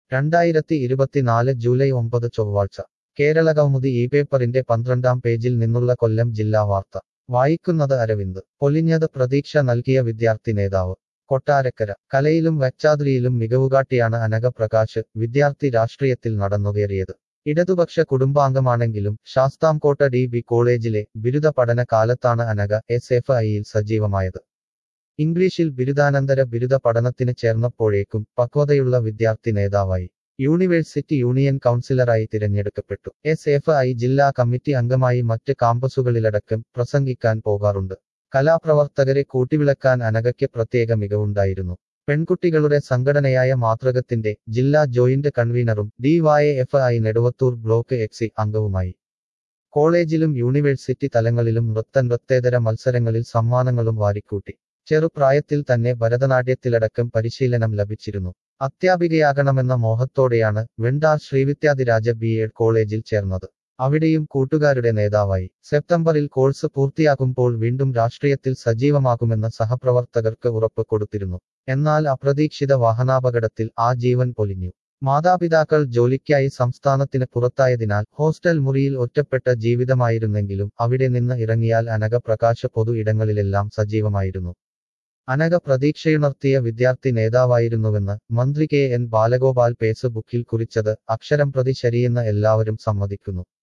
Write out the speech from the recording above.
രണ്ടായിരത്തി ഇരുപത്തിനാല് ജൂലൈ ഒമ്പത് ചൊവ്വാഴ്ച കേരളകൗമുദി ഈ പേപ്പറിന്റെ പന്ത്രണ്ടാം പേജിൽ നിന്നുള്ള കൊല്ലം ജില്ലാ വാർത്ത വായിക്കുന്നത് അരവിന്ദ് പൊലിഞ്ഞത് പ്രതീക്ഷ നൽകിയ വിദ്യാർത്ഥി നേതാവ് കൊട്ടാരക്കര കലയിലും വച്ചാതുരിയിലും മികവുകാട്ടിയാണ് അനഘ പ്രകാശ് വിദ്യാർത്ഥി രാഷ്ട്രീയത്തിൽ നടന്നുകയറിയത് ഇടതുപക്ഷ കുടുംബാംഗമാണെങ്കിലും ശാസ്താംകോട്ട ഡി ബി കോളേജിലെ ബിരുദ പഠന കാലത്താണ് അനഘ എസ് എഫ് ഐയിൽ സജീവമായത് ഇംഗ്ലീഷിൽ ബിരുദാനന്തര ബിരുദ പഠനത്തിന് ചേർന്നപ്പോഴേക്കും പക്വതയുള്ള വിദ്യാർത്ഥി നേതാവായി യൂണിവേഴ്സിറ്റി യൂണിയൻ കൗൺസിലറായി തിരഞ്ഞെടുക്കപ്പെട്ടു എസ് എഫ് ഐ ജില്ലാ കമ്മിറ്റി അംഗമായി മറ്റ് കാമ്പസുകളിലടക്കം പ്രസംഗിക്കാൻ പോകാറുണ്ട് കലാപ്രവർത്തകരെ കൂട്ടിവിളക്കാൻ അനഘയ്ക്ക് പ്രത്യേക മികവുണ്ടായിരുന്നു പെൺകുട്ടികളുടെ സംഘടനയായ മാതൃകത്തിന്റെ ജില്ലാ ജോയിന്റ് കൺവീനറും D Y F I Neduvathoor block exec അംഗവുമായി കോളേജിലും യൂണിവേഴ്സിറ്റി തലങ്ങളിലും നൃത്ത നൃത്തേതര മത്സരങ്ങളിൽ സമ്മാനങ്ങളും വാരിക്കൂട്ടി ചെറുപ്രായത്തിൽ തന്നെ ഭരതനാട്യത്തിലടക്കം പരിശീലനം ലഭിച്ചിരുന്നു അധ്യാപികയാകണമെന്ന മോഹത്തോടെയാണ് വെണ്ടാർ ശ്രീവിദ്യാധിരാജ ബി എഡ് കോളേജിൽ ചേർന്നത് അവിടെയും കൂട്ടുകാരുടെ നേതാവായി സെപ്റ്റംബറിൽ കോഴ്സ് പൂർത്തിയാകുമ്പോൾ വീണ്ടും രാഷ്ട്രീയത്തിൽ സജീവമാകുമെന്ന് സഹപ്രവർത്തകർക്ക് ഉറപ്പ് കൊടുത്തിരുന്നു എന്നാൽ അപ്രതീക്ഷിത വാഹനാപകടത്തിൽ ആ ജീവൻ പൊലിഞ്ഞു മാതാപിതാക്കൾ ജോലിക്കായി സംസ്ഥാനത്തിന് പുറത്തായതിനാൽ ഹോസ്റ്റൽ മുറിയിൽ ഒറ്റപ്പെട്ട ജീവിതമായിരുന്നെങ്കിലും അവിടെ നിന്ന് ഇറങ്ങിയാൽ അനഘ പ്രകാശ പൊതു ഇടങ്ങളിലെല്ലാം സജീവമായിരുന്നു അനഘ പ്രതീക്ഷയുണർത്തിയ വിദ്യാർത്ഥി നേതാവായിരുന്നുവെന്ന് മന്ത്രി കെ എൻ ബാലഗോപാൽ ഫേസ്ബുക്കിൽ കുറിച്ചത് അക്ഷരം പ്രതി ശരിയെന്ന് എല്ലാവരും സമ്മതിക്കുന്നു